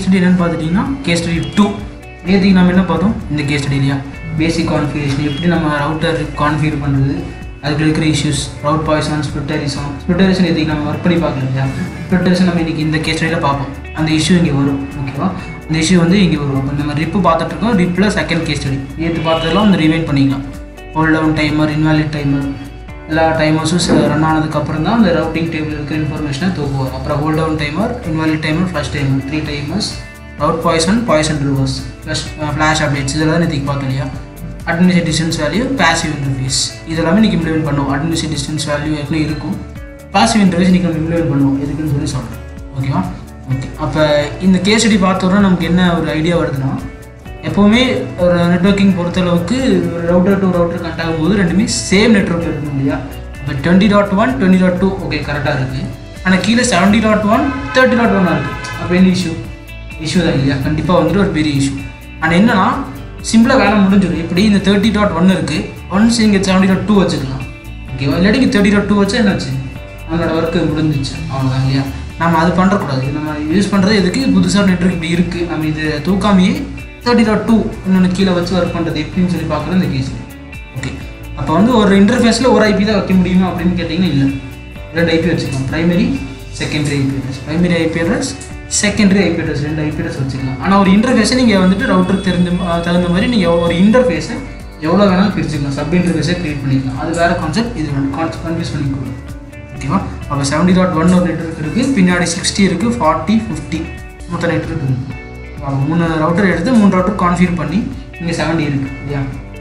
Study என்னன்னு பார்த்துட்டிங்கன்னா case study two நேற்றுக்கு நம்ம என்ன பார்த்தோம் இந்த கேஸ் ஸ்டடி இல்லையா பேசிக் கான்ஃபிகரேஷன் எப்படி நம்ம ரவுட்டர் கான்ஃபிகர் பண்ணுறது அதுக்கு இருக்கிற issues route poison split horizon split horizon இதுக்கு நம்ம ஒர்க் பண்ணி பார்க்கலாம் இல்லையா ஸ்பிட்டரிசன் நம்ம இன்றைக்கி இந்த கேஸ் ஸ்டடியில் பார்ப்போம் அந்த இஷ்யூ இங்கே வரும் ஓகேவா இந்த இஷ்யூ வந்து இங்கே வரும் அப்போ நம்ம ரிப்பு பார்த்துட்டு இருக்கோம் ரிப்பில் செகண்ட் கேஸ் ஸ்டடி நேற்று பார்த்ததெல்லாம் வந்து ரிவைண்ட் பண்ணிக்கலாம் hold down timer invalid timer எல்லா டைமர்ஸும் ரன் ஆனதுக்கப்புறம் தான் அந்த ரவுட்டிங் டேபிள் இருக்கிற இன்ஃபர்மேஷனை தூக்குவார் அப்புறம் hold down timer invalid timer flush timer three timers route poison poison reverse flush flash updates இதெல்லாம் நேற்றுக்கு பார்த்தோம் இல்லையா administrate distance value passive interface இதெல்லாமே இன்றைக்கி இம்ப்ளிமெண்ட் பண்ணுவோம் அட்மினிஸ்ட்ரேட் டிஸ்டன்ஸ் வேல்யூ ஏற்கனவே இருக்கும் பாசிவ் இன்டர்ஃபேஸ் இன்றைக்கி நம்ம இம்ப்ளிமெண்ட் பண்ணுவோம் எதுக்குன்னு சொல்லி சொல்கிறேன் ஓகேவா ஓகே அப்போ இந்த கேஸ் ஸ்டடி பார்த்தோன்னா நமக்கு என்ன ஒரு ஐடியா வருதுன்னா எப்போவுமே ஒரு நெட்ஒர்க்கிங் பொறுத்தளவுக்கு ஒரு ரவுட்டர் டு ரவுட்டர் கனெக்ட் ஆகும்போது ரெண்டுமே சேம் நெட்ஒர்க் இருக்கும் இல்லையா இப்போ twenty dot one twenty dot two okay கரெக்டாக இருக்குது ஆனால் கீழே seventy dot one thirty dot ஒன்னாக இருக்குது அப்போ என்ன இஷ்யூ இஷ்யூ தான் இல்லையா கண்டிப்பாக வந்துட்டு ஒரு பெரிய இஷ்யூ ஆனால் என்னன்னா சிம்பிளாக வேலை முடிஞ்சிடும் இப்படி இந்த தேர்ட்டி டாட் ஒன் இருக்குது ஒன்ஸ் இங்கே செவன்ட்டி டாட் டூ வச்சுக்கலாம் ஓகேவா இல்லாட்டி இங்கே தேர்ட்டி டாட் டூ வச்சா என்னாச்சு நம்மளோட ஒர்க்கு முடிஞ்சிச்சு அவ்வளோதான் இல்லையா நம்ம அது பண்ணுறக்கூடாது நம்ம யூஸ் பண்ணுறது எதுக்கு புதுசாக நெட்ஒர்க் இப்படி இருக்குது நம்ம இது தூக்காமையே தேர்ட்டி டாட் டூ இன்னொன்று கீழே வச்சு ஒர்க் பண்ணுறது எப்படின்னு சொல்லி பார்க்குறது இந்த கேஸ் ஓகே அப்போ வந்து ஒரு இன்டர்ஃபேஸில் ஒரு ஐபி தான் வைக்க முடியுமா அப்படின்னு கேட்டிங்கன்னா இல்லை ரெண்டு ஐபி வச்சுக்கலாம் primary secondary IP address primary IP address secondary IP address ரெண்டு ஐபி அட்ரஸ் வச்சுக்கலாம் ஆனால் ஒரு இன்டர்ஃபேஸை நீங்கள் வந்துட்டு ரவுட்டர் தெரிஞ்ச அஹ் தகுந்த மாதிரி நீங்கள் ஒரு இன்டர்ஃபேஸை எவ்வளோ வேணாலும் பிரிச்சுக்கலாம் சப் இன்டர்ஃபேஸை க்ரியேட் பண்ணிக்கலாம் அது வேறு கான்செப்ட் இது கன்ஃபியூஸ் பண்ணிக்கூடாது ஓகேவா அப்போ செவன்டி டாட் ஒன் ஒரு நெட்ஒர்க் இருக்குது பின்னாடி சிக்ஸ்டி இருக்குது ஃபார்ட்டி ஃபிஃப்டி மொத்த நெட்ஒர்க் இருக்குது அப்போ மூணு ரவுட்டர் எடுத்து மூணு ரவுட்டர் கான்ஃபிகர் பண்ணி இங்கே செவன்டி இருக்குது இல்லையா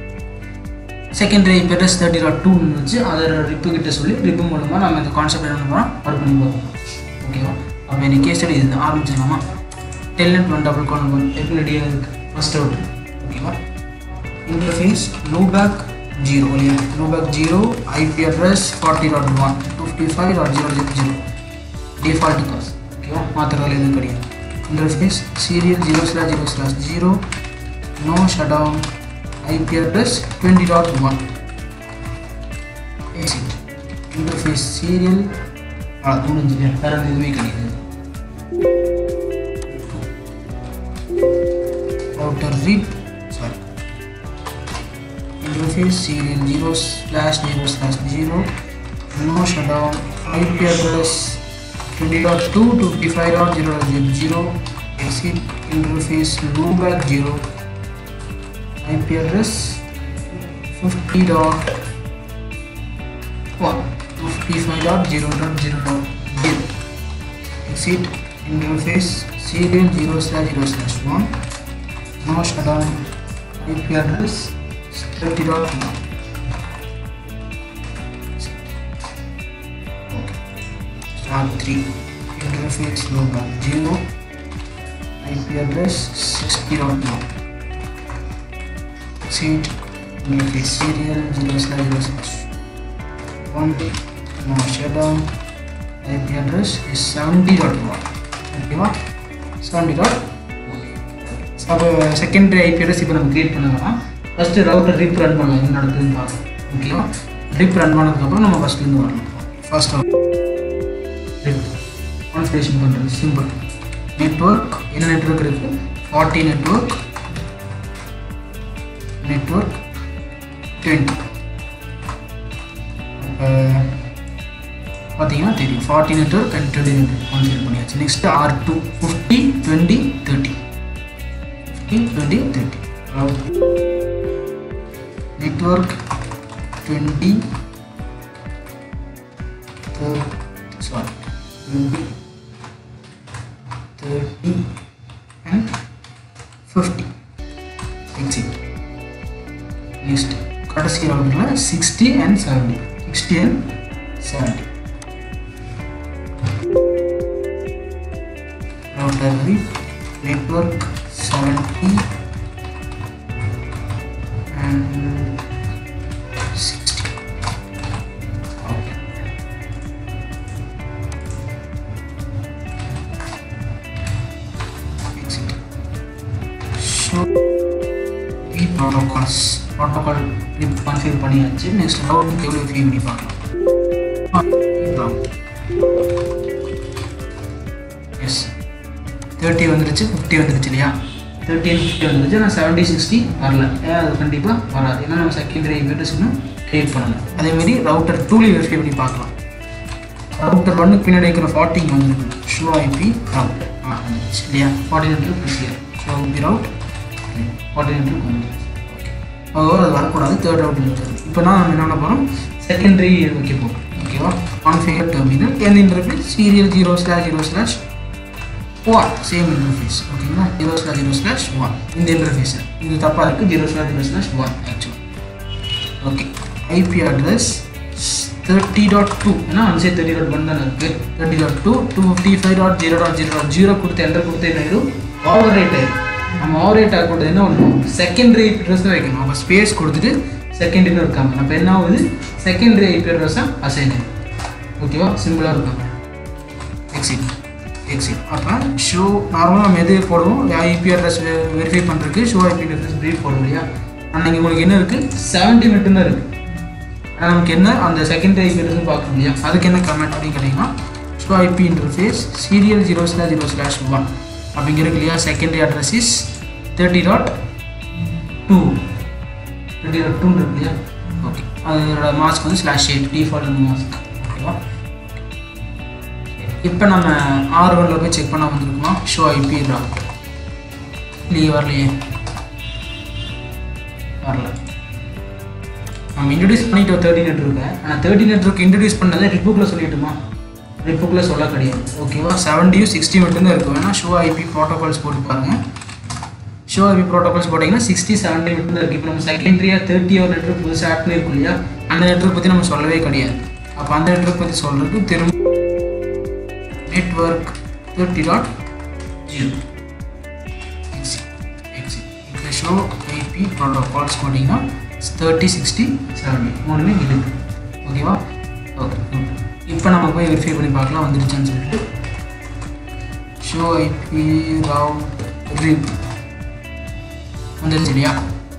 secondary IP address thirty dot டூன்னு வச்சு அதை ரிப்பு கிட்ட சொல்லி ரிப்பு மூலமாக நம்ம இந்த கான்செப்ட் என்ன பண்ணுறோம் ஒர்க் பண்ணி பார்ப்போம் ஓகேவா அப்போ எனக்கு கேஸ் ஸ்டடி இது ஆரம்பிச்சிடலாமா telnet one double con one எப்படி ரெடியாக இருக்குது ஃபஸ்ட் அவுட் ஓகேவா இன்டர்ஃபேஸ் லூபேக் ஜீரோ இல்லையா loopback zero IP address forty dot one fifty five dot zero zero zero default cause ஓகேவா மாற்றுறதுல எதுவும் கிடையாது interface serial zero slash zero slash zero no shut down IP address twenty dot one interface serial அது முடிஞ்சு வேறு எதுவுமே கிடையாது router read sorry interface serial 0 slash 0 slash 0 no shutdown IP address 20.2 to 55.0.0 exit interface loopback 0 IP address 50 dot 1 55.0.0.0 exit interface serial 0 slash 0 slash 1 no shutdown IP address 30.1 R3 interface logo 0 IP address 60.1 seat interface serial 0 slash 0 slash 1 no shutdown IP address is 70.1 ஓகேவா 70.1 அப்போ secondary IP address இப்போ நம்ம create பண்ணலாம் first router rib run பண்ணலாம் என்ன நடக்குதுன்னு பார்க்கலாம் ஓகேவா ரிப் ரன் பண்ணதுக்கப்புறம் நம்ம ஃபஸ்ட்லேருந்து வரணும் ஃபர்ஸ்ட் ரிப் கான்ஃபிகரேஷன் பண்ணுறது சிம்பிள் நெட்ஒர்க் என்ன நெட்ஒர்க் இருக்குது ஃபார்ட்டி நெட்ஒர்க் நெட்ஒர்க் டுவெண்ட்டி பார்த்தீங்கன்னா தெரியும் forty network and twenty network configure பண்ணியாச்சு next R two fifty twenty thirty 20 30 network 20 30 sorry 20 30 and 50 exit next கடைசி ரவுண்டில் sixty and seventy sixty and seventy router network 70 and 60 okay. Exit. So the protocols protocol configure பண்ணியாச்சு next route எவ்வளோ free பண்ணி பார்க்கலாம் S thirty வந்துருச்சு fifty வந்துருச்சு இல்லையா thirty and fifty வந்துருச்சு ஆனால் செவன்ட்டி சிக்ஸ்டி வரல ஏன் அது கண்டிப்பாக வராது ஏன்னா நம்ம செகண்டரி ஐபிஎஸ் இன்னும் க்ரியேட் பண்ணணும் அதேமாரி ரவுட்டர் டூலையும் வெரிஃபை பண்ணி பார்க்கலாம் ரவுட்டர் ஒன்றுக்கு பின்னாடி இருக்கிற ஃபார்ட்டிங் வந்துருக்கு ஷோ ஐபி ரவுட் ஆ வந்துருச்சு இல்லையா ஃபார்ட்டி நெட்ருக்கு ப்ளஸ் இயர் ஷோ ஐபி ரவுட் ஃபார்ட்டி நெட்ருக்கு வந்துருச்சு ஓவர் அது வரக்கூடாது தேர்ட் ரவுட் இருக்குது இப்போ நான் நம்ம என்ன பண்ண போகிறோம் செகண்டரி வைக்க போகிறோம் ஓகேவா கான்ஃபிகர் டெர்மினல் எந்த interface serial zero slash zero slash one same interface ஓகேங்களா zero slash zero slash one இந்த இன்டர்ஃபேஸ் இது தப்பாக இருக்குது zero slash zero slash one ஆக்சுவலாக okay IP address thirty dot two ஏன்னா அன்சே தேர்ட்டி டாட் ஒன் தானே இருக்குது thirty dot two two fifty five dot zero dot zero dot zero கொடுத்து என்டர் கொடுத்து என்ன ஆயிடும் ஓவர் ரேட் ஆயிடும் நம்ம ஓவர் ரேட் ஆகக்கூடாது என்ன பண்ணணும் செகண்டரி ஐபி அட்ரஸ் தான் வைக்கணும் அப்போ ஸ்பேஸ் கொடுத்துட்டு செகண்டரின்னு இருக்காங்க அப்போ என்ன ஆகுது செகண்டரி ஐபி அட்ரஸ் தான் அசைன் ஆகும் ஓகேவா சிம்பிளாக இருக்காங்க எக்ஸிட் எக்ஸிட் அப்போ ஷோ நார்மலாக நம்ம எது போடுவோம் ஐபி அட்ரஸ் வெரிஃபை பண்ணுறதுக்கு ஷோ ஐபி அட்ரஸ் ப்ரீஃப் போடுவோம் இல்லையா ஆனால் இங்கே உங்களுக்கு என்ன இருக்குது செவன்ட்டி மட்டும் தான் இருக்குது ஆனால் நமக்கு என்ன அந்த செகண்டரி ஐபி அட்ரஸ் பார்க்கணும் இல்லையா அதுக்கு என்ன கமெண்ட் அப்படின்னு கேட்டிங்கன்னா show IP interface serial zero slash zero slash one அப்படிங்கிறது இல்லையா secondary address is thirty dot two thirty dot டூன்னு இருக்கு இல்லையா ஓகே அதோட மாஸ்க் வந்து ஸ்லாஷ் எயிட் டிஃபால்ட் மாஸ்க் ஓகேவா இப்போ நம்ம ஆர் ஒன்ல போய் செக் பண்ண வந்திருக்குமா ஷோ ஐபி ராட் இல்லையே வரலையே வரல நம்ம இன்ட்ரடியூஸ் பண்ணிட்டோம் தேர்ட்டி நெட்ஒர்க்கை ஆனால் தேர்ட்டி நெட்ஒர்க் இன்ட்ரடியூஸ் பண்ணதை ரிப்புக்கில் சொல்லிட்டுமா ரிப்புக்கில் சொல்ல கிடையாது ஓகேவா செவன்டியும் சிக்ஸ்டி மட்டும்தான் இருக்கும் வேணா ஷோ ஐபி ப்ரோட்டோகால்ஸ் போட்டு பாருங்கள் ஷோ ஐபி ப்ரோட்டோகால்ஸ் போட்டிங்கன்னா சிக்ஸ்டி செவன்டி மட்டும்தான் இருக்குது இப்போ நம்ம செகண்டரியாக தேர்ட்டி ஒரு நெட்ஒர்க் புதுசாக ஆட் பண்ணியிருக்கோம் இல்லையா அந்த நெட்ஒர்க் பற்றி நம்ம சொல்லவே கிடையாது அப்போ அந்த நெட்ஒர்க் பற்றி சொல்கிறதுக்கு திரும்ப நெட்ஒர்க் தேர்ட்டி டாட் ஜீரோ இப்போ ஷோ ஐபி ப்ரோட்டோகால்ஸ் போட்டிங்கன்னா தேர்ட்டி சிக்ஸ்டி செவன்டி மூணுமே இருக்குது ஓகேவா ஓகே இப்போ நம்ம போய் வெரிஃபை பண்ணி பார்க்கலாம் வந்துருச்சான்னு சொல்லிட்டு ஷோ ஐபி ரவுட் ரிப் வந்துருச்சு இல்லையா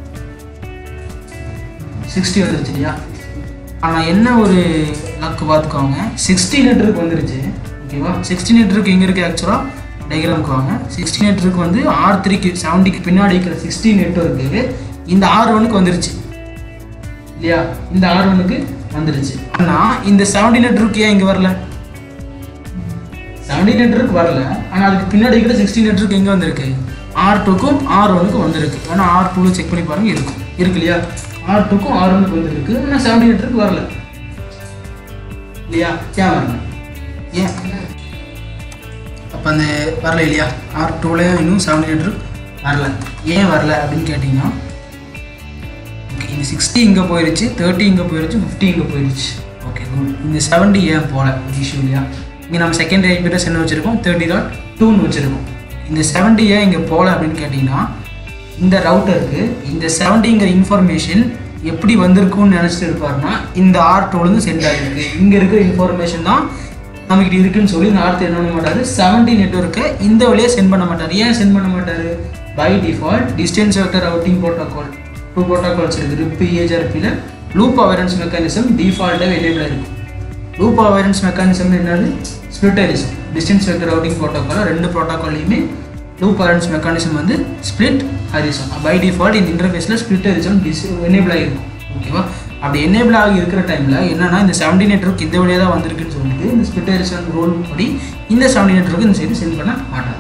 சிக்ஸ்டி வந்துருச்சு இல்லையா ஆனால் என்ன ஒரு லக்கு பார்த்துக்கோங்க சிக்ஸ்டி நெட்ருக்கு வந்துருச்சு ஓகேவா சிக்ஸ்டி நெட்ருக்கு எங்கே இருக்குது ஆக்சுவலாக டயக்ராமுக்கு வாங்க சிக்ஸ்டி நெட்ருக்கு வந்து ஆர் த்ரீக்கு செவன்ட்டிக்கு பின்னாடி இருக்கிற சிக்ஸ்டி நெட்ஒர்க்கு இந்த ஆர் ஒனுக்கு வந்துருச்சு இல்லையா இந்த ஆர் ஒனுக்கு வந்துருச்சு ஆனால் இந்த செவன்டி நெட்ஒர்க் ஏன் இங்கே வரல செவன்டி நெட்ஒர்க் வரல ஆனால் அதுக்கு பின்னாடி இருக்கிற சிக்ஸ்டி நெட்ஒர்க் எங்கே வந்திருக்கு ஆர் டூக்கும் ஆர் ஒனுக்கும் வந்திருக்கு வேணா ஆர் டூவில் செக் பண்ணி பாருங்க இருக்கும் இருக்கு இல்லையா ஆர் டூக்கும் ஆர் ஒனுக்கு வந்திருக்கு ஆனால் செவன்டி நெட்ஒர்க் வரல இல்லையா ஏன் வரல ஏன் அப்போ அந்த வரல இல்லையா ஆர் டூலேயும் இன்னும் செவன்டி நெட்ஒர்க் வரல ஏன் வரல அப்படின்னு கேட்டிங்கன்னா ஓகே இந்த சிக்ஸ்டி இங்கே போயிருச்சு தேர்ட்டி இங்கே போயிருச்சு ஃபிஃப்டி இங்கே போயிருச்சு ஓகே குட் இந்த செவன்டி ஏன் போகல ஒரு இஷ்யூ இல்லையா இங்கே நம்ம செகண்டரி ஐபிஎஸ் என்ன வச்சுருக்கோம் தேர்ட்டி டாட் டூன்னு வச்சுருக்கோம் இந்த செவன்டி ஏன் இங்கே போகல அப்படின்னு கேட்டிங்கன்னா இந்த ரவுட்டருக்கு இந்த செவன்டிங்கிற இன்ஃபர்மேஷன் எப்படி வந்திருக்கும்னு நினச்சிட்டு இருப்பாருன்னா இந்த ஆர் டூலேருந்து சென்ட் ஆகிருக்கு இங்கே இருக்கிற இன்ஃபர்மேஷன் தான் நம்மகிட்ட இருக்குன்னு சொல்லி இந்த ஆர்த்து என்ன பண்ண மாட்டார் செவன்டி நெட்ஒர்க்கை இந்த வழியாக சென்ட் பண்ண மாட்டார் ஏன் சென்ட் பண்ண மாட்டார் by default distance vector routing protocol two protocols இருக்குது ரிப் ஏஜிஆர்பியில் லூப் அவேரன்ஸ் மெக்கானிசம் டிஃபால்ட்டாக எனேபிள் இருக்கும் லூப் அவேரன்ஸ் மெக்கானிசம் என்னது split horizon distance vector routing protocol ரெண்டு ப்ரோட்டோக்கால்லையுமே லூப் அவேரன்ஸ் மெக்கானிசம் வந்து ஸ்பிளிட் ஹரிசம் பை டிஃபால்ட் இந்த இன்டர்ஃபேஸில் ஸ்பிளிட் ஹரிசம் டிஸ் எனேபிள் ஆகிருக்கும் ஓகேவா அப்படி எனேபிள் ஆகி இருக்கிற டைமில் என்னன்னா இந்த செவன்டி நெட்ஒர்க் இந்த வழியாக தான் வந்திருக்குன்னு சொல்லிட்டு இந்த ஸ்பிளிட் ஹரிசன் ரோல் படி இந்த செவன்டி நெட்ஒர்க் இந்த சைடு சென்ட் பண்ண மாட்டாங்க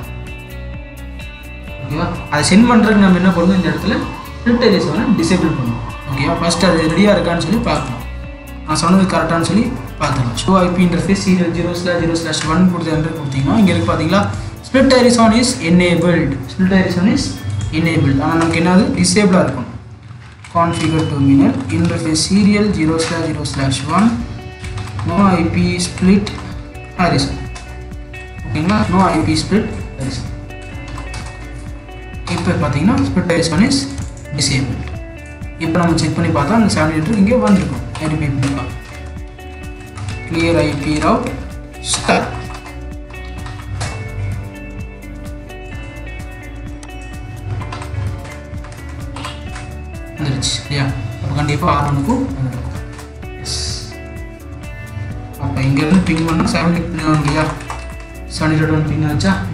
ஓகேவா அதை சென்ட் பண்ணுறதுக்கு நம்ம என்ன பண்ணணும் இந்த இடத்துல ஸ்பிளிட் ஹரிசனை டிசேபிள் பண்ணணும் ஓகேவா ஃபஸ்ட் அது ரெடியாக இருக்கான்னு சொல்லி பார்க்கணும் நான் சொன்னது கரெக்டானு சொல்லி பார்த்துக்கலாம் show IP interface serial zero slash zero slash one கொடுத்து என்டர் கொடுத்தீங்கன்னா இங்கே இருக்கு பார்த்தீங்களா split horizon is enabled split horizon is enabled ஆனால் நமக்கு என்னது டிசேபிளாக இருக்கும் configure terminal interface serial 0 slash 0 slash 1 no IP split horizon ஓகேங்களா நோ ஐபி ஸ்பிளிட் ஹரிசன் இப்போ பார்த்தீங்கன்னா ஸ்பிளிட் ஹரிசன் இஸ் டிசேபிள் இப்போ நம்ம செக் பண்ணி பார்த்தா அந்த செவன் லிட்டர் இங்கே வந்திருக்கும் வெரிஃபை பண்ணிக்கலாம் கிளியர் ஐபி ரவுட் ஸ்டார்ட் வந்துருச்சு இல்லையா அப்போ கண்டிப்பாக ஆர் ஒனுக்கும் வந்துருக்கும் எஸ் அப்போ இங்கேருந்து பிங் பண்ணால் செவன்டி பிங் ஆகும் இல்லையா செவன்டி ரெட் ஒன் பிங் ஆச்சா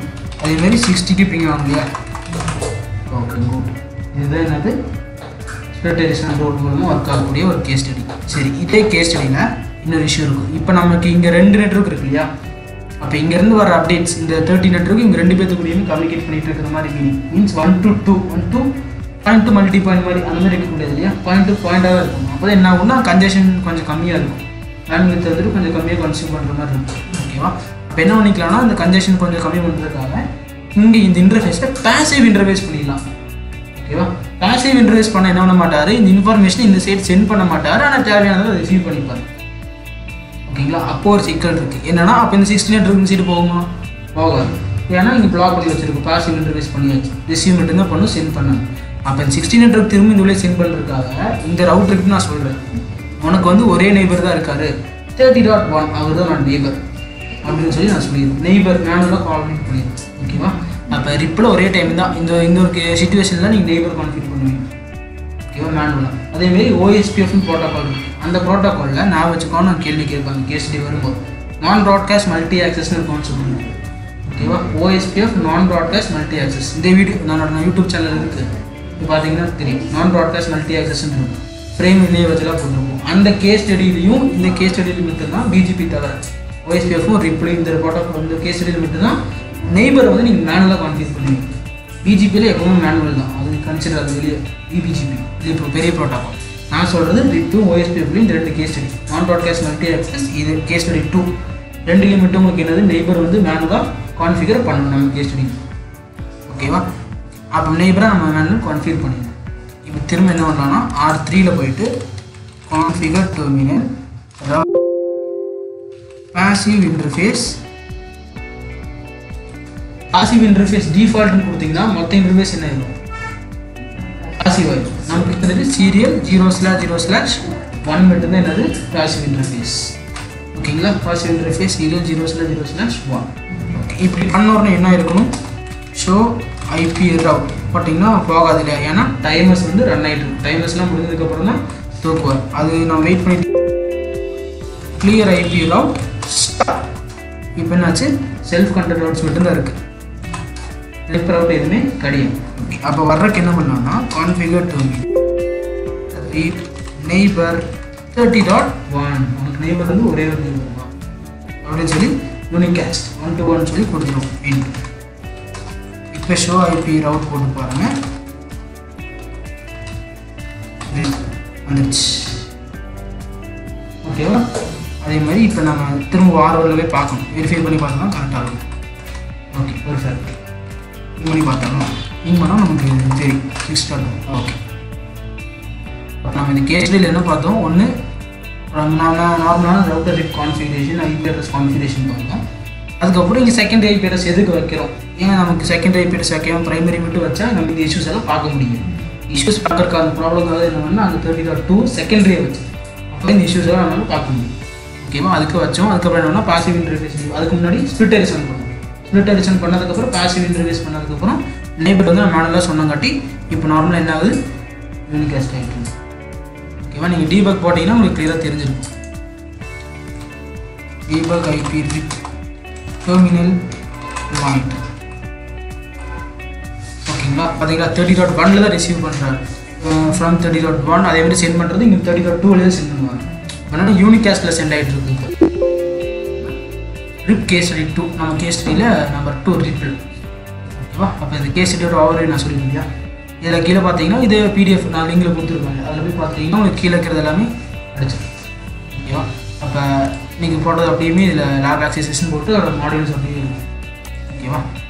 அதேமாரி சிக்ஸ்டிக்கு பிங் ஆகும் இல்லையா ஓகே குட் இதுதான் என்னது ஸ்பிரிட்டேஷன் ரோட் மூலமாக ஒர்க் ஆகக்கூடிய ஒரு கேஸ் ஸ்டடி சரி இதே கேஸ் ஸ்டடியில் இன்னொரு இஷ்யூ இருக்கும் இப்போ நமக்கு இங்கே ரெண்டு நெட்ஒர்க் இருக்கு இல்லையா அப்போ இங்கேருந்து வர அப்டேட்ஸ் இந்த தேர்ட்டி நெட்ஒர்க் இங்கே ரெண்டு பேத்துக்குள்ளேயுமே கம்யூனிகேட் பண்ணிட்டு இருக்கிற மாதிரி meaning means one to two one two point to multi point மாதிரி அந்த மாதிரி இருக்கக்கூடாது இல்லையா பாயிண்ட் டு பாயிண்டாக இருக்கும் அப்போ என்ன ஆகும்னா கன்ஜெஷன் கொஞ்சம் கம்மியாக இருக்கும் பேண்ட்வித் வந்துட்டு கொஞ்சம் கம்மியாக கன்சியூம் பண்ணுற மாதிரி இருக்கும் ஓகேவா இப்போ என்ன பண்ணிக்கலாம்னா இந்த கன்ஜெஷன் கொஞ்சம் கம்மி பண்ணுறதுக்காக இங்கே இந்த இன்டர்ஃபேஸில் பேசிவ் இன்டர்ஃபேஸ் பண்ணிடலாம் ஓகேவா பேசிவ் இன்டர்ஃபேஸ் பண்ண என்ன பண்ண மாட்டார் இந்த இன்ஃபர்மேஷன் இந்த சைடு சென்ட் பண்ண மாட்டார் ஆனால் தேவையானதை ரிசீவ் பண்ணிப்பார் ஓகேங்களா அப்போ ஒரு சிக்கல் இருக்குது என்னன்னா அப்போ இந்த சிக்ஸ்டி நெட் இந்த சைடு போகுமா போகாது ஏன்னா இங்கே பிளாக் பண்ணி வச்சிருக்கு பாசிவ் இன்டர்ஃபேஸ் பண்ணியாச்சு ரிசீவ் மட்டும்தான் பண்ணும் சென்ட் பண்ணாங்க அப்போ இந்த சிக்ஸ்டி நெட்ஒர்க் திரும்ப இந்த உள்ளே சென்ட் பண்ணுறதுக்காக இந்த ரவுட்டருக்கு நான் சொல்கிறேன் உனக்கு வந்து ஒரே நெய்பர் தான் இருக்காரு தேர்ட்டி டாட் ஒன் அவர் தான் நான் நெய்பர் அப்படின்னு சொல்லி நான் சொல்லிடுவேன் நெய்பர் மேனுவலாக கால்குலேட் பண்ணிடுவேன் ஓகேவா அப்போ ரிப்பில் ஒரே டைம் தான் இந்த இந்த ஒரு சுச்சுவேஷனில் நீங்கள் நெய்பர் கான்ஃபிகர் பண்ணுவீங்க ஓகேவா மேனுவலாக அதேமாரி ஓஎஸ்பிஎஃப்னு ப்ரோட்டோகால் இருக்குது அந்த ப்ரோட்டோகாலில் நான் வச்சுக்கோன்னு நான் கேள்வி கேட்பாங்க கேஸ்டி வரும்போது நான் ப்ராட்காஸ்ட் மல்டி ஆக்சஸ்னு இருக்கும்னு சொல்லுவாங்க ஓகேவா OSPF non broadcast multi access இந்த வீடியோ நான் யூடியூப் சேனல் இருக்குது இப்போ பார்த்தீங்கன்னா தெரியும் நான் ப்ராட்காஸ்ட் மல்டி ஆக்சஸ்ன்னு இருக்கும் ஃப்ரேம் இல்லையே வச்சுலாம் போட்டுருப்போம் அந்த கேஸ் ஸ்டடியிலையும் இந்த கேஸ் ஸ்டடியில் மட்டும் தான் பிஜிபி தவிர ஓஎஸ்பிஎஃப்பும் ரிப்ளை இந்த ப்ரோட்டோகால் இந்த கேஸ் ஸ்டடியில் மட்டும் தான் நெய்பரை வந்து நீங்கள் மேனுவலாக கான்ஃபியூஸ் பண்ணுவீங்க பிஜிபியில் எப்பவுமே மேனுவல் தான் அது கன்சிடர் அது வெளியே பிபிஜிபி இது இப்போ பெரிய ப்ரோட்டோகால் நான் சொல்கிறது ரிப்பு ஓஎஸ்பிஎஃப்லையும் இந்த ரெண்டு case study non broadcast multi access இது கேஸ் ஸ்டடி டூ ரெண்டுலேயும் மட்டும் உங்களுக்கு என்னது நெய்பர் வந்து மேனுவலாக கான்ஃபிகர் பண்ணணும் நம்ம கேஸ் ஸ்டடி ஓகேவா அப்போ நெய்பரை நம்ம மேனுவல் கான்ஃபிகர் பண்ணிடணும் இப்போ திரும்ப என்ன பண்ணலாம்னா ஆர் த்ரீல போயிட்டு கான்ஃபிகர் டெர்மினல் அதாவது பாசிவ் இன்டர்ஃபேஸ் பாசிவ் இன்டர்ஃபேஸ் டிஃபால்ட்னு கொடுத்தீங்கன்னா மொத்த இன்டர்ஃபேஸ் என்ன இருக்கும் பாசிவ் ஆயிடும் நமக்கு இருக்கிறது serial zero slash zero slash one மட்டும்தான் என்னது பாசிவ் இன்டர்ஃபேஸ் ஓகேங்களா passive interface serial zero slash zero slash one okay இப்படி பண்ணோடனே என்ன இருக்கணும் ஷோ ஐபி ரவுட் போட்டிங்கன்னா போகாது இல்லையா ஏன்னா டைமர்ஸ் வந்து ரன் ஆகிட்டு இருக்கும் டைமர்ஸ்லாம் முடிஞ்சதுக்கப்புறம் தான் தூக்குவார் அது நான் வெயிட் பண்ணி கிளியர் ஐபி ரவுட் இப்போ என்னாச்சு செல்ஃப் கண்ட்ரோல் ரவுட்ஸ் மட்டும்தான் இருக்குது லெஃப்ட் ரவுட் எதுவுமே கிடையாது அப்போ வர்றதுக்கு என்ன பண்ணலாம்னா configure to read neighbour thirty dot one உனக்கு நெய்பர் வந்து ஒரே ஒரு நெய்பர் தான் அப்படின்னு சொல்லி யூனிகாஸ்ட் ஒன் டு ஒன் சொல்லி கொடுத்துருவோம் இன் இப்போ ஷோ ஐபி ரவுட் போட்டு பாருங்க வந்துடுச்சு ஓகேவா அதே மாதிரி இப்போ நம்ம திரும்ப வாரோவில் போய் பார்க்கணும் வெரிஃபை பண்ணி பார்த்தா கரெக்டாக இருக்கும் ஓகே பெர்ஃபெக்ட் இது பண்ணி பார்த்தாலும் நீங்கள் பண்ணால் நமக்கு தெரியும் சிக்ஸ் ஸ்டார் ஓகே நம்ம இந்த கேஸ்டில் என்ன பார்த்தோம் ஒன்று நார்மலான router RIP configuration IP address configuration பார்த்தோம் அதுக்கப்புறம் இங்கே செகண்டரி ஐபி அட்ரஸ் எதுக்கு வைக்கிறோம் ஏன்னா நமக்கு செகண்டரி ஐபி அட்ரஸ் வைக்காம பிரைமரி மட்டும் வச்சா நம்ம இந்த இஷ்யூஸ் எல்லாம் பார்க்க முடியும் இஷ்யூஸ் பார்க்கறதுக்கு அந்த ப்ராப்ளம்காக என்ன பண்ணால் அந்த தேர்ட்டி டாட் டூ செகண்டரியை வச்சு அப்போ இந்த இஷ்யூஸ் எல்லாம் நம்மளால பார்க்க முடியும் ஓகேவா அதுக்கு வச்சோம் அதுக்கப்புறம் என்னன்னா பாசிவ் இன்டர்ஃபேஸ் அதுக்கு முன்னாடி ஸ்பிளிட் எடிஷன் பண்ணோம் ஸ்பிளிட் எடிஷன் பண்ணதுக்கப்புறம் பாசிவ் இன்டர்ஃபேஸ் பண்ணதுக்கப்புறம் நேபர் வந்து நான் மேனலாக சொன்னங்காட்டி இப்போ நார்மலாக என்ன ஆகுது யூனிகாஸ்ட் ஆகிட்டு ஓகேவா நீங்கள் டீபக் போட்டிங்கன்னா உங்களுக்கு கிளியராக தெரிஞ்சிருக்கும் debug IP RIP terminal point ஓகேங்களா பார்த்தீங்களா தேர்ட்டி டாட் ஒனில் தான் ரிசீவ் பண்ணுறாரு ஃப்ரம் தேர்ட்டி டாட் ஒன் அதே மாதிரி சென்ட் பண்ணுறது இங்கே தேர்ட்டி டாட் டூலேயே சென்ட் பண்ணுவாங்க அதனால் யூனிகாஸ்டில் சென்ட் ஆகிட்டு இருக்கு இப்போ ரிப் கேஸ் ஸ்டடி டூ நம்ம கேஸ் ஸ்டடியில் நம்பர் டூ ரிப்பிள் ஓகேவா அப்போ இந்த கேஸ் ஸ்டடியோட ஓவரே நான் சொல்லியிருந்தேன் இல்லையா இதில் கீழே பார்த்தீங்கன்னா இது பிடிஎஃப் நான் லிங்கில் கொடுத்துருப்பாங்க அதில் போய் பார்த்தீங்கன்னா உங்களுக்கு கீழே இருக்கிறது எல்லாமே கிடச்சிடும் ஓகேவா அப்போ நீங்கள் போட்டது அப்படியுமே இதில் லேப் ஆக்சசஸ்ன்னு போட்டு அதோட மாடியூல்ஸ் அப்படியே இருக்கும் ஓகேவா